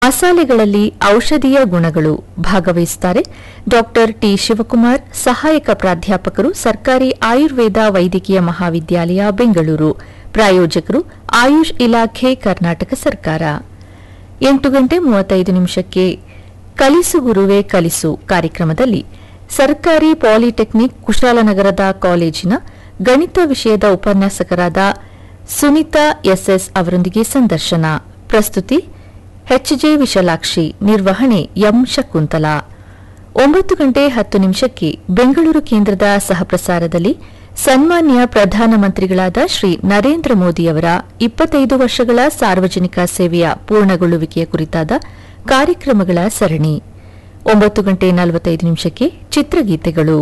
ಮಸಾಲೆಗಳಲ್ಲಿ ಔಷಧೀಯ ಗುಣಗಳು ಭಾಗವಹಿಸುತ್ತಾರೆ ಡಾಕ್ಟರ್ ಟಿ ಶಿವಕುಮಾರ್ ಸಹಾಯಕ ಪ್ರಾಧ್ಯಾಪಕರು ಸರ್ಕಾರಿ ಆಯುರ್ವೇದ ವೈದ್ಯಕೀಯ ಮಹಾವಿದ್ಯಾಲಯ ಬೆಂಗಳೂರು ಪ್ರಾಯೋಜಕರು ಆಯುಷ್ ಇಲಾಖೆ ಕರ್ನಾಟಕ ಸರ್ಕಾರ ಎಂಟು ಗಂಟೆ ಮೂವತ್ತೈದು ನಿಮಿಷಕ್ಕೆ ಕಲಿಸು ಗುರುವೇ ಕಲಿಸು ಕಾರ್ಯಕ್ರಮದಲ್ಲಿ ಸರ್ಕಾರಿ ಪಾಲಿಟೆಕ್ನಿಕ್ ಕುಶಾಲನಗರದ ಕಾಲೇಜಿನ ಗಣಿತ ವಿಷಯದ ಉಪನ್ಯಾಸಕರಾದ ಸುನಿತಾ ಎಸ್ಎಸ್ ಅವರೊಂದಿಗೆ ಸಂದರ್ಶನ ಪ್ರಸ್ತುತಿ ಎಚ್ಜೆ ವಿಶಾಲಾಕ್ಷಿ ನಿರ್ವಹಣೆ ಎಂ ಶಕುಂತಲಾ ಒಂಬತ್ತು ಗಂಟೆ ಹತ್ತು ನಿಮಿಷಕ್ಕೆ ಬೆಂಗಳೂರು ಕೇಂದ್ರದ ಸಹಪ್ರಸಾರದಲ್ಲಿ ಸನ್ಮಾನ್ಯ ಪ್ರಧಾನಮಂತ್ರಿಗಳಾದ ಶ್ರೀ ನರೇಂದ್ರ ಮೋದಿಯವರ ಇಪ್ಪತ್ತೈದು ವರ್ಷಗಳ ಸಾರ್ವಜನಿಕ ಸೇವೆಯ ಪೂರ್ಣಗೊಳ್ಳುವಿಕೆಯ ಕುರಿತಾದ ಕಾರ್ಯಕ್ರಮಗಳ ಸರಣಿ ಒಂಬತ್ತು ಗಂಟೆ ನಲವತ್ತೈದು ನಿಮಿಷಕ್ಕೆ ಚಿತ್ರಗೀತೆಗಳು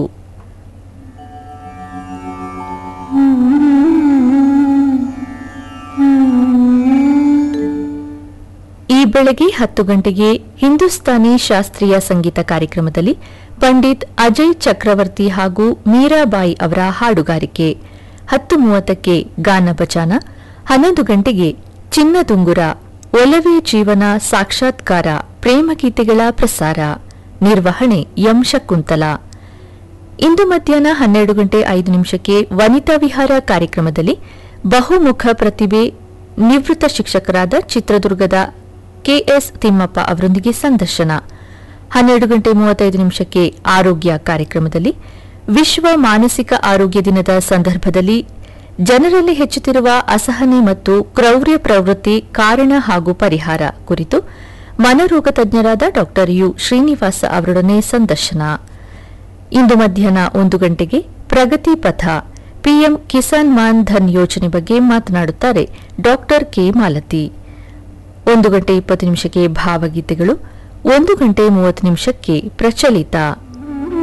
ಈ ಬೆಳಗ್ಗೆ ಹತ್ತು ಗಂಟೆಗೆ ಹಿಂದೂಸ್ತಾನಿ ಶಾಸ್ತ್ರೀಯ ಸಂಗೀತ ಕಾರ್ಯಕ್ರಮದಲ್ಲಿ ಪಂಡಿತ್ ಅಜಯ್ ಚಕ್ರವರ್ತಿ ಹಾಗೂ ಮೀರಾಬಾಯಿ ಅವರ ಹಾಡುಗಾರಿಕೆ ಹತ್ತು ಮೂವತ್ತಕ್ಕೆ ಗಾನ ಬಚಾನ ಹನ್ನೊಂದು ಗಂಟೆಗೆ ಚಿನ್ನದುಂಗುರ ಒಲವೇ ಜೀವನ ಸಾಕ್ಷಾತ್ಕಾರ ಪ್ರೇಮಗೀತೆಗಳ ಪ್ರಸಾರ ನಿರ್ವಹಣೆ ಎಂ ಶಕುಂತಲಾ ಇಂದು ಮಧ್ಯಾಹ್ನ ಹನ್ನೆರಡು ಗಂಟೆ ಐದು ನಿಮಿಷಕ್ಕೆ ವನಿತಾ ವಿಹಾರ ಕಾರ್ಯಕ್ರಮದಲ್ಲಿ ಬಹುಮುಖ ಪ್ರತಿಭೆ ನಿವೃತ್ತ ಶಿಕ್ಷಕರಾದ ಚಿತ್ರದುರ್ಗದ ಕೆಎಸ್ ತಿಮ್ಮಪ್ಪ ಅವರೊಂದಿಗೆ ಸಂದರ್ಶನ ಹನ್ನೆರಡು ಗಂಟೆ ಮೂವತ್ತೈದು ನಿಮಿಷಕ್ಕೆ ಆರೋಗ್ಯ ಕಾರ್ಯಕ್ರಮದಲ್ಲಿ ವಿಶ್ವ ಮಾನಸಿಕ ಆರೋಗ್ಯ ದಿನದ ಸಂದರ್ಭದಲ್ಲಿ ಜನರಲ್ಲಿ ಹೆಚ್ಚುತ್ತಿರುವ ಅಸಹನೆ ಮತ್ತು ಕ್ರೌರ್ಯ ಪ್ರವೃತ್ತಿ ಕಾರಣ ಹಾಗೂ ಪರಿಹಾರ ಕುರಿತು ಮನರೋಗ ತಜ್ಞರಾದ ಡಾ ಯು ಶ್ರೀನಿವಾಸ ಅವರೊಡನೆ ಸಂದರ್ಶನ ಇಂದು ಮಧ್ಯಾಹ್ನ ಒಂದು ಗಂಟೆಗೆ ಪ್ರಗತಿ ಪಥ ಪಿಎಂ ಕಿಸಾನ್ ಮಾನ್ ಧನ್ ಯೋಜನೆ ಬಗ್ಗೆ ಮಾತನಾಡುತ್ತಾರೆ ಡಾಕ್ಟರ್ ಕೆ ಮಾಲತಿ ಒಂದು ಗಂಟೆ ಇಪ್ಪತ್ತು ನಿಮಿಷಕ್ಕೆ ಭಾವಗೀತೆಗಳು ಒಂದು ಗಂಟೆ ಮೂವತ್ತು ನಿಮಿಷಕ್ಕೆ ಪ್ರಚಲಿತ